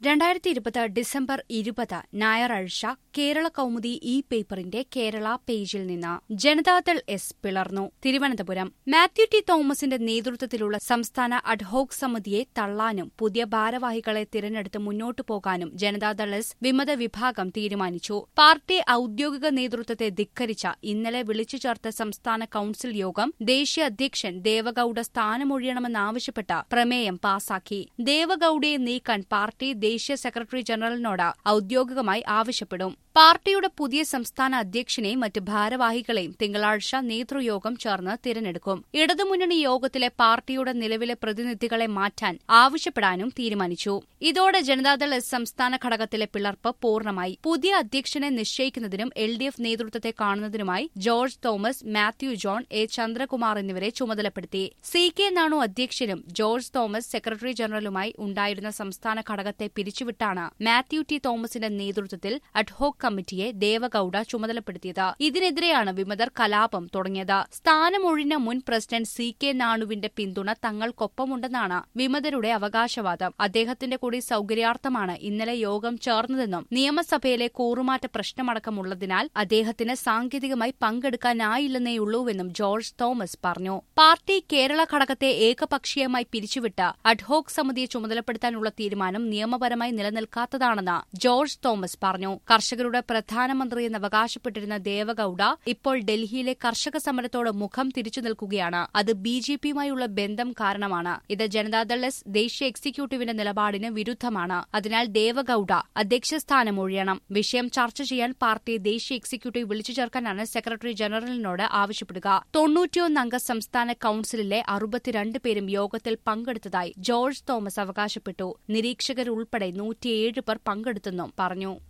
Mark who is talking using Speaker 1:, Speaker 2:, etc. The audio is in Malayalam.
Speaker 1: രണ്ടായിരത്തി ഇരുപത് ഡിസംബർ ഇരുപത് ഞായറാഴ്ച കേരള കൗമുദി ഇ പേപ്പറിന്റെ കേരള പേജിൽ നിന്ന് ജനതാദൾ എസ് പിളർന്നു തിരുവനന്തപുരം മാത്യു ടി തോമസിന്റെ നേതൃത്വത്തിലുള്ള സംസ്ഥാന അഡ്ഹോക് സമിതിയെ തള്ളാനും പുതിയ ഭാരവാഹികളെ തിരഞ്ഞെടുത്ത് മുന്നോട്ടു പോകാനും ജനതാദൾ എസ് വിമത വിഭാഗം തീരുമാനിച്ചു പാർട്ടി ഔദ്യോഗിക നേതൃത്വത്തെ ധിക്കരിച്ച ഇന്നലെ വിളിച്ചു ചേർത്ത സംസ്ഥാന കൌൺസിൽ യോഗം ദേശീയ അധ്യക്ഷൻ ദേവഗൌഡ സ്ഥാനമൊഴിയണമെന്നാവശ്യപ്പെട്ട പ്രമേയം പാസാക്കി ദേവഗൌഡയെ നീക്കാൻ പാർട്ടി ദേശീയ സെക്രട്ടറി ജനറലിനോട് ഔദ്യോഗികമായി ആവശ്യപ്പെടും പാർട്ടിയുടെ പുതിയ സംസ്ഥാന അധ്യക്ഷനെയും മറ്റ് ഭാരവാഹികളെയും തിങ്കളാഴ്ച നേതൃയോഗം ചേർന്ന് തിരഞ്ഞെടുക്കും ഇടതുമുന്നണി യോഗത്തിലെ പാർട്ടിയുടെ നിലവിലെ പ്രതിനിധികളെ മാറ്റാൻ ആവശ്യപ്പെടാനും തീരുമാനിച്ചു ഇതോടെ ജനതാദൾ എസ് സംസ്ഥാന ഘടകത്തിലെ പിളർപ്പ് പൂർണ്ണമായി പുതിയ അധ്യക്ഷനെ നിശ്ചയിക്കുന്നതിനും എൽ ഡി എഫ് നേതൃത്വത്തെ കാണുന്നതിനുമായി ജോർജ് തോമസ് മാത്യു ജോൺ എ ചന്ദ്രകുമാർ എന്നിവരെ ചുമതലപ്പെടുത്തി സി കെ നാണു അധ്യക്ഷനും ജോർജ് തോമസ് സെക്രട്ടറി ജനറലുമായി ഉണ്ടായിരുന്ന സംസ്ഥാന ഘടകത്തെ പിരിച്ചുവിട്ടാണ് മാത്യു ടി തോമസിന്റെ നേതൃത്വത്തിൽ അഡ്ഹോക് കമ്മിറ്റിയെ ദേവഗൌഡ ചുമതലപ്പെടുത്തിയത് ഇതിനെതിരെയാണ് വിമതർ കലാപം തുടങ്ങിയത് സ്ഥാനമൊഴിഞ്ഞ മുൻ പ്രസിഡന്റ് സി കെ നാണുവിന്റെ പിന്തുണ തങ്ങൾക്കൊപ്പമുണ്ടെന്നാണ് വിമതരുടെ അവകാശവാദം അദ്ദേഹത്തിന്റെ കൂടി സൌകര്യാർത്ഥമാണ് ഇന്നലെ യോഗം ചേർന്നതെന്നും നിയമസഭയിലെ കൂറുമാറ്റ പ്രശ്നമടക്കമുള്ളതിനാൽ അദ്ദേഹത്തിന് സാങ്കേതികമായി പങ്കെടുക്കാനായില്ലെന്നേയുള്ളൂവെന്നും ജോർജ് തോമസ് പറഞ്ഞു പാർട്ടി കേരള ഘടകത്തെ ഏകപക്ഷീയമായി പിരിച്ചുവിട്ട് അഡ്ഹോക് സമിതിയെ ചുമതലപ്പെടുത്താനുള്ള തീരുമാനം നിയമപരമായി നിലനിൽക്കാത്തതാണെന്ന് ജോർജ് തോമസ് പറഞ്ഞു കർഷകരുടെ പ്രധാനമന്ത്രിയെന്ന് അവകാശപ്പെട്ടിരുന്ന ദേവഗൌഡ ഇപ്പോൾ ഡൽഹിയിലെ കർഷക സമരത്തോട് മുഖം തിരിച്ചു നിൽക്കുകയാണ് അത് ബി ജെ പിയുമായുള്ള ബന്ധം കാരണമാണ് ഇത് ജനതാദൾ എസ് ദേശീയ എക്സിക്യൂട്ടീവിന്റെ നിലപാടിന് വിരുദ്ധമാണ് അതിനാൽ ദേവഗൌഡ അധ്യക്ഷസ്ഥാനം ഒഴിയണം വിഷയം ചർച്ച ചെയ്യാൻ പാർട്ടി ദേശീയ എക്സിക്യൂട്ടീവ് വിളിച്ചു ചേർക്കാനാണ് സെക്രട്ടറി ജനറലിനോട് ആവശ്യപ്പെടുക തൊണ്ണൂറ്റിയൊന്നംഗ സംസ്ഥാന കൌൺസിലിലെ അറുപത്തിരണ്ട് പേരും യോഗത്തിൽ പങ്കെടുത്തതായി ജോർജ് തോമസ് അവകാശപ്പെട്ടു നിരീക്ഷകരുൾപ്പെടെ നൂറ്റിയേഴ് പേർ പങ്കെടുത്തെന്നും പറഞ്ഞു